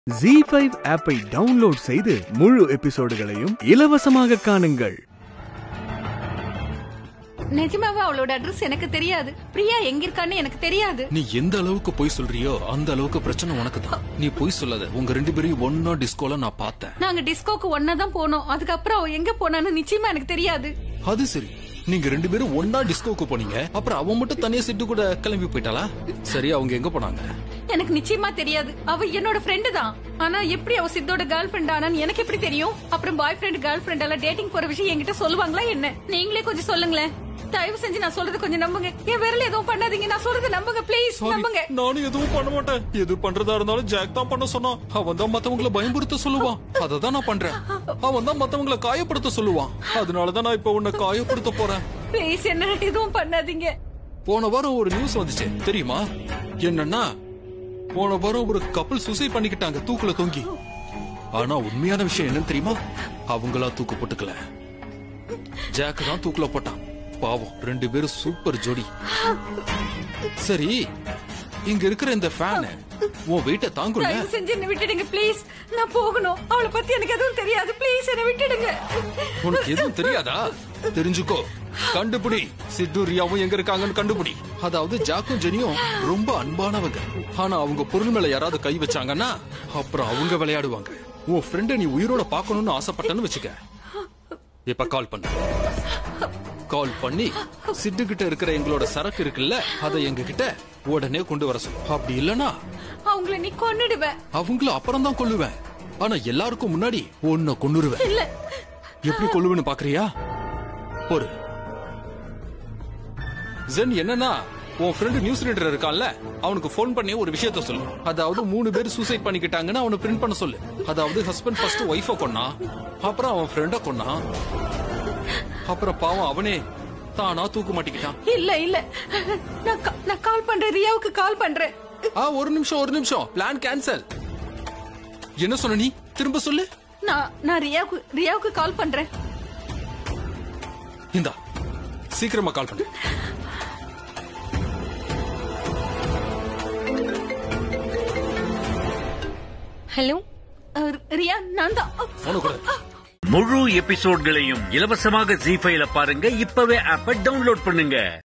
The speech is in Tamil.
ஜி ஃபைவ் ஆப்பை டவுன்லோட் செய்து முழு எபிசோடுகளையும் இலவசமாக காணுங்கள் நிஜமாவே அவளோட அட்ரஸ் எனக்கு தெரியாது பிரியா எங்க இருக்கான்னு எனக்கு தெரியாது நீ எந்த அளவுக்கு பொய் சொல்றியோ அந்த அளவுக்கு பிரச்சனை உனக்கு தான் நீ பொய் சொல்லாத உங்க ரெண்டு பேரையும் ஒன்னா டிஸ்கோல நான் பார்த்தேன் நாங்க டிஸ்கோக்கு ஒன்னா தான் போனோம் அதுக்கப்புறம் அவ எங்க போனான்னு நிச்சயமா எனக்கு தெரியாது அது சரி நீங்க ரெண்டு பேரும் ஒன்னா டிஸ்கோக்கு போனீங்க அப்புறம் அவன் மட்டும் தனியா சிட்டு கூட கிளம்பி போயிட்டாளா சரி அவங்க எங்க போனாங்க எனக்கு நிச்சயமா தெரியாது அவ என்னோட ஃப்ரெண்டு தான் ஆனா எப்படி அவ சித்தோட கேர்ள் ஃப்ரெண்ட் ஆனான்னு எனக்கு எப்படி தெரியும் அப்புறம் பாய் ஃப்ரெண்ட் கேர்ள் ஃப்ரெண்ட் எல்லாம் டேட்டிங் போற விஷயம் என்கிட்ட சொல்லுவாங்களா என்ன நீங்களே கொஞ்சம் சொல்லுங்களேன் தயவு செஞ்சு நான் சொல்றது கொஞ்சம் நம்புங்க என் விரல எதுவும் பண்ணாதீங்க நான் சொல்றது நம்புங்க ப்ளீஸ் சாரி, நம்புங்க நானும் எதுவும் பண்ண மாட்டேன் எது பண்றதா இருந்தாலும் ஜாக் தான் பண்ண சொன்னான் அவன் தான் மத்தவங்கள பயமுறுத்த சொல்லுவான் அததான் நான் பண்றேன் அவன் தான் மத்தவங்கள காயப்படுத்த சொல்லுவான் அதனாலதான் நான் இப்ப உன்னை காயப்படுத்த போறேன் ப்ளீஸ் என்ன எதுவும் பண்ணாதீங்க போன வாரம் ஒரு நியூஸ் வந்துச்சு தெரியுமா என்னன்னா போன வாரம் ஒரு கப்பல் சூசைட் பண்ணிக்கிட்டாங்க தூக்குல தொங்கி ஆனா உண்மையான விஷயம் என்னன்னு தெரியுமா அவங்களா தூக்கு போட்டுக்கல ஜாக் தான் தூக்குல போட்டான் பாவம் ரெண்டு பேரும் சூப்பர் ஜோடி சரி இங்க இருக்கிற இந்த ஃபேன் உன் வெயிட்ட தாங்கும்ல தயவு செஞ்சு என்ன விட்டுடுங்க ப்ளீஸ் நான் போகணும் அவளை பத்தி எனக்கு எதுவும் தெரியாது ப்ளீஸ் என்ன விட்டுடுங்க உனக்கு எதுவும் தெரியாதா தெரிஞ்சுக்கோ கண்டுபிடி சித்து ரியாவும் எங்க இருக்காங்கன்னு கண்டுபிடி அதாவது ஜாக்கும் ஜெனியும் ரொம்ப அன்பானவங்க ஆனா அவங்க பொருள் மேல யாராவது கை வச்சாங்கன்னா அப்புறம் அவங்க விளையாடுவாங்க உன் ஃப்ரெண்ட நீ உயிரோட பார்க்கணும்னு ஆசைப்பட்டேன்னு வச்சுக்க இப்ப கால் பண்ணு கால் பண்ணி சிட்டு கிட்ட இருக்கிற எங்களோட சரக்கு இருக்குல்ல அதை எங்க கிட்ட உடனே கொண்டு வர சொல்லு அப்படி இல்லனா அவங்கள நீ கொன்னுடுவ அவங்கள அப்புறம் தான் கொல்லுவேன் ஆனா எல்லாருக்கும் முன்னாடி உன்னை கொன்னுருவேன் இல்ல எப்படி கொள்ளுவேன்னு பாக்குறியா ஒரு ஜென் என்னன்னா உன் ஃப்ரெண்டு நியூஸ் ரீடர் இருக்கான்ல அவனுக்கு ஃபோன் பண்ணி ஒரு விஷயத்த சொல்லு அதாவது மூணு பேர் சூசைட் பண்ணிக்கிட்டாங்கன்னு அவனை பிரிண்ட் பண்ண சொல்லு அதாவது ஹஸ்பண்ட் ஃபர்ஸ்ட் ஒய்ஃப கொன்னா அப்புறம் அவன் ஃப்ரெண்ட கொன்னா அப்புறம் பாவம் அவனே தானா தூக்கு மாட்டிக்கிட்டான் இல்ல இல்ல நான் கா- நான் கால் பண்றேன் ரியாவுக்கு கால் பண்றேன் ஆ ஒரு நிமிஷம் ஒரு நிமிஷம் பிளான் கேன்சல் என்ன சொன்ன நீ திரும்ப சொல்லு நான் நான் ரியாவுக்கு ரியாவுக்கு கால் பண்றேன் இந்தா சீக்கிரமா கால் பண்ணு ஹலோ ரியா நான் தான் போன கூட முழு எபிசோட்களையும் இலவசமாக ஜி ஃபைல பாருங்க இப்பவே ஆப்ப டவுன்லோட் பண்ணுங்க